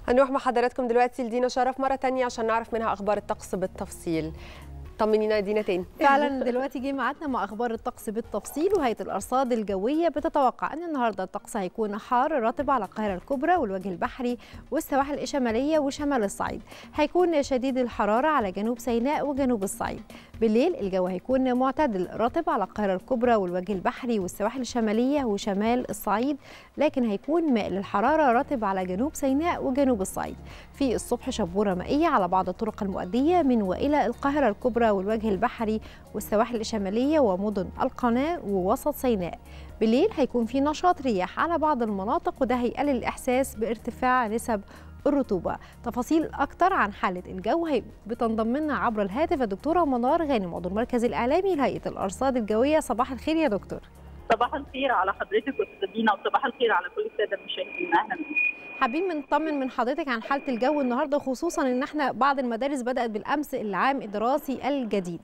هنروح مع حضراتكم دلوقتي لدينا شرف مرة تانية عشان نعرف منها أخبار الطقس بالتفصيل طمنينا يا دينا تاني فعلا دلوقتي جه ميعادنا مع اخبار الطقس بالتفصيل وهيئه الارصاد الجويه بتتوقع ان النهارده الطقس هيكون حار رطب على القاهره الكبرى والوجه البحري والسواحل الشماليه وشمال الصعيد هيكون شديد الحراره على جنوب سيناء وجنوب الصعيد بالليل الجو هيكون معتدل رطب على القاهره الكبرى والوجه البحري والسواحل الشماليه وشمال الصعيد لكن هيكون مائل الحراره رطب على جنوب سيناء وجنوب الصعيد في الصبح شبوره مائيه على بعض الطرق المؤديه من والى القاهره الكبرى والوجه البحري والسواحل الشماليه ومدن القناه ووسط سيناء بالليل هيكون في نشاط رياح على بعض المناطق وده هيقلل الاحساس بارتفاع نسب الرطوبة تفاصيل أكتر عن حالة الجو هي بتنضم لنا عبر الهاتف الدكتورة منار غانم عضو المركز الإعلامي لهيئة الأرصاد الجوية صباح الخير يا دكتور صباح الخير على حضرتك واستاذينا وصباح الخير على كل الساده المشاهدين اهلا بيك حابين نطمن من حضرتك عن حالة الجو النهارده خصوصا ان احنا بعض المدارس بدأت بالأمس العام الدراسي الجديد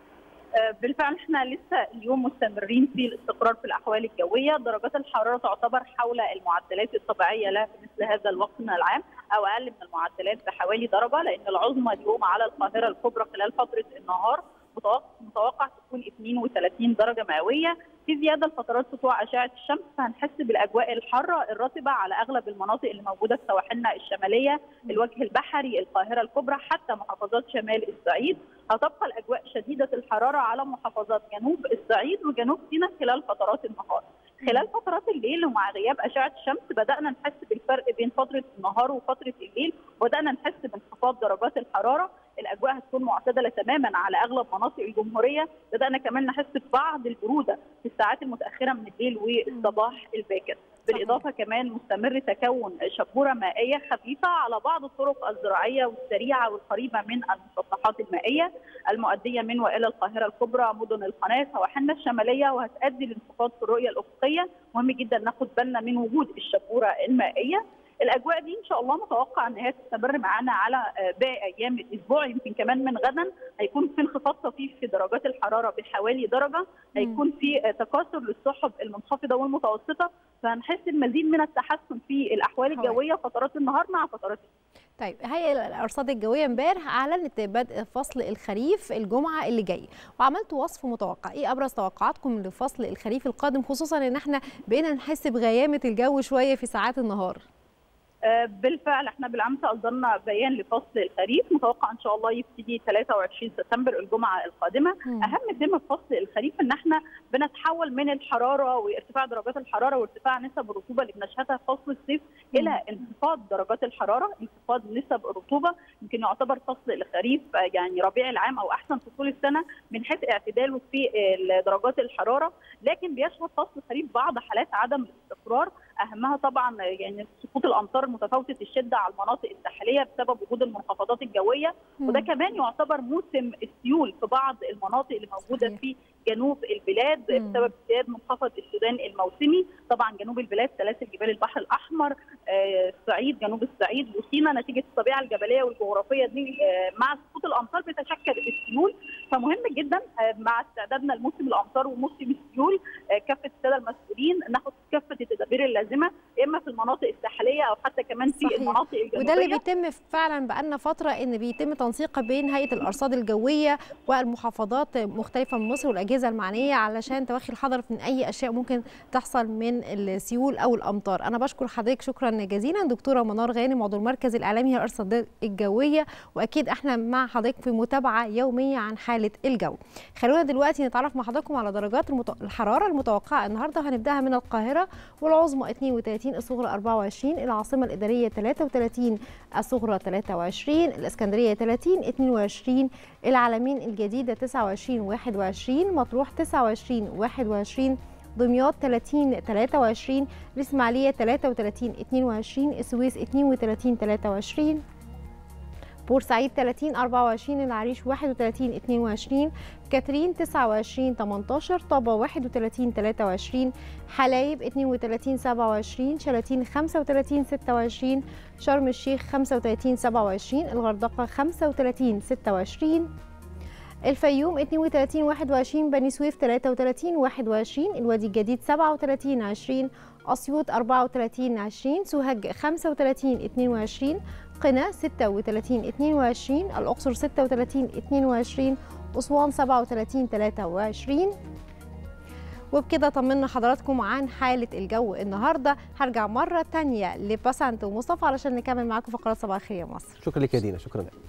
بالفعل احنا لسه اليوم مستمرين في الاستقرار في الاحوال الجويه، درجات الحراره تعتبر حول المعدلات الطبيعيه لها في مثل هذا الوقت من العام او اقل من المعدلات بحوالي درجه لان العظمى اليوم على القاهره الكبرى خلال فتره النهار متوقع تكون 32 درجه مئويه في زياده لفترات سطوع اشعه الشمس فهنحس بالاجواء الحاره الرطبه على اغلب المناطق اللي موجوده في سواحلنا الشماليه الوجه البحري القاهره الكبرى حتى محافظات شمال الصعيد هتبقى الاجواء شديده الحراره على محافظات جنوب الصعيد وجنوب سيناء خلال فترات النهار خلال فترات الليل ومع غياب اشعه الشمس بدانا نحس بالفرق بين فتره النهار وفتره الليل وبدانا نحس بانخفاض درجات الحراره الاجواء هتكون معتدله تماما على اغلب مناطق الجمهوريه بدانا كمان نحس ببعض البروده في الساعات المتاخره من الليل والصباح الباكر بالاضافه كمان مستمر تكون شبوره مائيه خفيفه على بعض الطرق الزراعيه والسريعه والقريبه من المسطحات المائيه المؤديه من والى القاهره الكبرى مدن القناه سواحلنا الشماليه وهتؤدي لانخفاض في الرؤيه الافقيه مهم جدا ناخد بالنا من وجود الشبوره المائيه الاجواء دي ان شاء الله متوقع ان هي تستمر معانا على باقي ايام الاسبوع يمكن كمان من غدا هيكون في انخفاض طفيف في درجات الحراره بحوالي درجه هيكون في تكاثر للسحب المنخفضه والمتوسطه فهنحس المزيد من التحسن في الاحوال الجويه فترات النهار مع فترات طيب هيئه الارصاد الجويه امبارح اعلنت بدء فصل الخريف الجمعه اللي جاي وعملتوا وصف متوقع ايه ابرز توقعاتكم لفصل الخريف القادم خصوصا ان احنا بقينا نحس بغيامه الجو شويه في ساعات النهار بالفعل احنا بالامس اصدرنا بيان لفصل الخريف متوقع ان شاء الله يبتدي 23 سبتمبر الجمعه القادمه م. اهم سمه في فصل الخريف ان احنا بنتحول من الحراره وارتفاع درجات الحراره وارتفاع نسب الرطوبه اللي بنشهدها في فصل الصيف م. الى انخفاض درجات الحراره انخفاض نسب الرطوبه يمكن يعتبر فصل الخريف يعني ربيع العام او احسن فصول السنه من حيث اعتداله في درجات الحراره لكن بيشهد فصل الخريف بعض حالات عدم الاستقرار اهمها طبعا يعني سقوط الامطار متفاوته الشده على المناطق الساحليه بسبب وجود المنخفضات الجويه وده كمان يعتبر موسم السيول في بعض المناطق اللي موجوده في جنوب البلاد بسبب ازدياد منخفض السودان الموسمي طبعا جنوب البلاد سلاسل جبال البحر الاحمر الصعيد جنوب الصعيد وسينا نتيجه الطبيعه الجبليه والجغرافيه دي مع سقوط الامطار بتشكل السيول فمهم جدا مع استعدادنا لموسم الامطار وموسم السيول كافه الساده المسؤولين ناخد كافه التدابير اللازمه اما في المناطق الساحليه او حتى كمان في صحيح. المناطق الجنوبيه وده اللي بيتم فعلا بقالنا فتره ان بيتم تنسيق بين هيئه الارصاد الجويه والمحافظات مختلفه من مصر والاجهزه المعنيه علشان توخي الحذر من اي اشياء ممكن تحصل من السيول او الامطار انا بشكر حضرتك شكرا جزيلا دكتوره منار غانم عضو المركز الاعلامي للارصاد الجويه واكيد احنا مع حضرتك في متابعه يوميه عن حاله الجو خلونا دلوقتي نتعرف مع حضراتكم على درجات الحراره المتوقعه النهارده هنبداها من القاهره والعظمى 32 الصغرى 24 العاصمه الاداريه 33 الصغرى 23 الاسكندريه 30 22 العلمين الجديده 29 21 مطروح 29 21 دمياط 30 23 الإسماعيلية 33 22 السويس 32 23 بورسعيد 30 24 العريش 31 22 كاترين 29 18 طابة 31 23 حلايب 32 27 شلاتين 35 26 شرم الشيخ 35 27 الغردقة 35 26 الفيوم 32 21 بني سويف 33 21 الوادي الجديد 37 20 أسيوط 34 20 سوهاج 35 22 قنا 36 22 الأقصر 36 22 أسوان 37 23 وبكده طمنا حضراتكم عن حالة الجو النهاردة هرجع مرة تانية لبسنت ومصطفى علشان نكمل معاكم فقرات صباح الخير يا مصر شكرا لك يا دينا شكرا